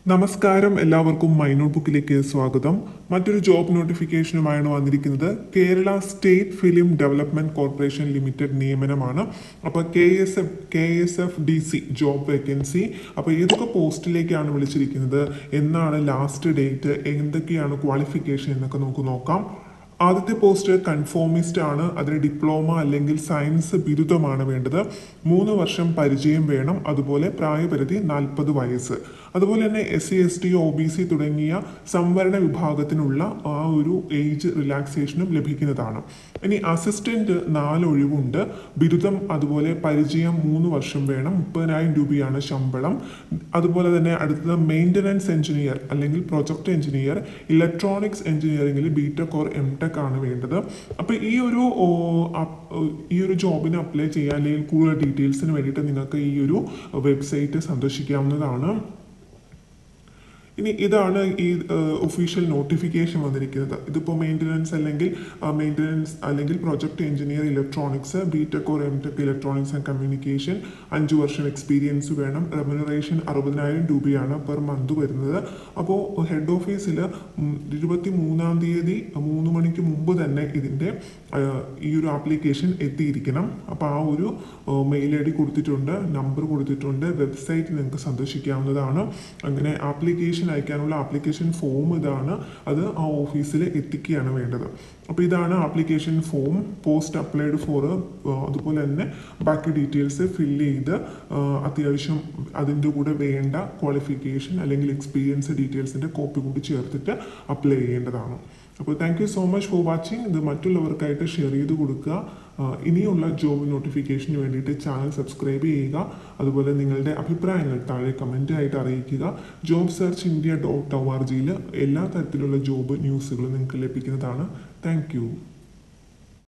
നമസ്കാരം എല്ലാവർക്കും മൈനോട്ട് ബുക്കിലേക്ക് സ്വാഗതം മറ്റൊരു ജോബ് നോട്ടിഫിക്കേഷനുമായാണ് വന്നിരിക്കുന്നത് Kerala state film development corporation limited നിയമനമാണ് അപ്പോൾ K S F K S F D C job vacancy അപ്പോൾ ഏതൊക്കെ പോസ്റ്റിലേക്കാണ് വിളിച്ചിരിക്കുന്നത് എന്നാണ് ലാസ്റ്റ് ഡേറ്റ് എന്തൊക്കെയാണ് ക്വാളിഫിക്കേഷൻ എന്നൊക്കെ നമുക്ക് നോക്കാം ആദ്യത്തെ പോസ്റ്റ് കൺഫോമിസ്റ്റ് ആണ് അതിന് ഡിപ്ലോമ അല്ലെങ്കിൽ സയൻസ് ബിരുദമാണ് വേണ്ടത് മൂന്ന് വർഷം പരിചയം വേണം അതുപോലെ പ്രായപരിധി നാൽപ്പത് വയസ്സ് അതുപോലെ തന്നെ S C S T O B C തുടങ്ങിയ സംവരണ വിഭാഗത്തിനുള്ള ആ ഒരു ഏജ് റിലാക്സേഷനും ലഭിക്കുന്നതാണ് ഇനി അസിസ്റ്റന്റ് നാല് ഒഴിവുണ്ട് ബിരുദം അതുപോലെ പരിചയം മൂന്ന് വർഷം വേണം മുപ്പതിനായിരം രൂപയാണ് ശമ്പളം അതുപോലെ തന്നെ അടുത്തത് മെയിൻ്റനൻസ് എഞ്ചിനീയർ അല്ലെങ്കിൽ പ്രൊജക്ട് എഞ്ചിനീയർ ഇലക്ട്രോണിക്സ് എഞ്ചിനീയറിംഗിൽ ബിടെക് ഓർ എം ടെക് ആണ് വേണ്ടത് അപ്പോൾ ഈ ഒരു ഓ, അപ്- ഈ ഒരു ജോബിന് അപ്ലൈ ചെയ്യാൻ അല്ലെങ്കിൽ കൂടുതൽ ഡീറ്റെയിൽസിന് വേണ്ടിയിട്ട് നിങ്ങൾക്ക് ഈ ഒരു വെബ്സൈറ്റ് സന്ദർശിക്കാവുന്നതാണ് ഇനി ഇതാണ് ഈ ഒഫീഷ്യൽ നോട്ടിഫിക്കേഷൻ വന്നിരിക്കുന്നത് ഇതിപ്പോൾ മെയിൻ്റനൻസ് അല്ലെങ്കിൽ മെയിൻ്റനൻസ് അല്ലെങ്കിൽ project engineer electronics B tech or M tech electronics and communication അഞ്ച് വർഷം എക്സ്പീരിയൻസ് വേണം റെമുനറേഷൻ അറുപതിനായിരം രൂപയാണ് പെർ മന്ത് വരുന്നത് അപ്പോൾ ഹെഡ് ഓഫീസിൽ ഇരുപത്തി മൂന്നാം തീയതി മൂന്ന് മണിക്ക് മുമ്പ് തന്നെ ഇതിൻ്റെ ഈ ഒരു ആപ്ലിക്കേഷൻ എത്തിയിരിക്കണം അപ്പോൾ ആ ഒരു മെയിൽ ഐ ഡി കൊടുത്തിട്ടുണ്ട് നമ്പർ കൊടുത്തിട്ടുണ്ട് വെബ്സൈറ്റ് നിങ്ങൾക്ക് സന്ദർശിക്കാവുന്നതാണ് അങ്ങനെ ആപ്ലിക്കേഷൻ അയക്കാനുള്ള ആപ്ലിക്കേഷൻ ഫോം ഇതാണ് അത് ആ ഓഫീസിൽ എത്തിക്കുകയാണ് വേണ്ടത് അപ്പോൾ ഇതാണ് application form post applied for അതുപോലെ തന്നെ ബാക്കി ഡീറ്റെയിൽസ് ഫില്ല് ചെയ്ത് ആ, അത്യാവശ്യം അതിൻ്റെ കൂടെ വേണ്ട ക്വാളിഫിക്കേഷൻ അല്ലെങ്കിൽ എക്സ്പീരിയൻസ് ഡീറ്റെയിൽസിൻ്റെ കോപ്പി കൂടി ചേർത്തിട്ട് അപ്ലൈ ചെയ്യേണ്ടതാണ് അപ്പോൾ thank you so much for watching ഇത് മറ്റുള്ളവർക്കായിട്ട് ഷെയർ ചെയ്ത് കൊടുക്കുക ആ, ഇനിയുള്ള ജോബ് നോട്ടിഫിക്കേഷന് വേണ്ടിയിട്ട് ചാനൽ സബ്സ്ക്രൈബ് ചെയ്യുക അതുപോലെ നിങ്ങളുടെ അഭിപ്രായങ്ങൾ താഴെ കമൻ്റ് ആയിട്ട് അറിയിക്കുക job search India dot O R ജിയിൽ എല്ലാ തരത്തിലുള്ള ജോബ് ന്യൂസുകളും നിങ്ങൾക്ക് ലഭിക്കുന്നതാണ് താങ്ക് യു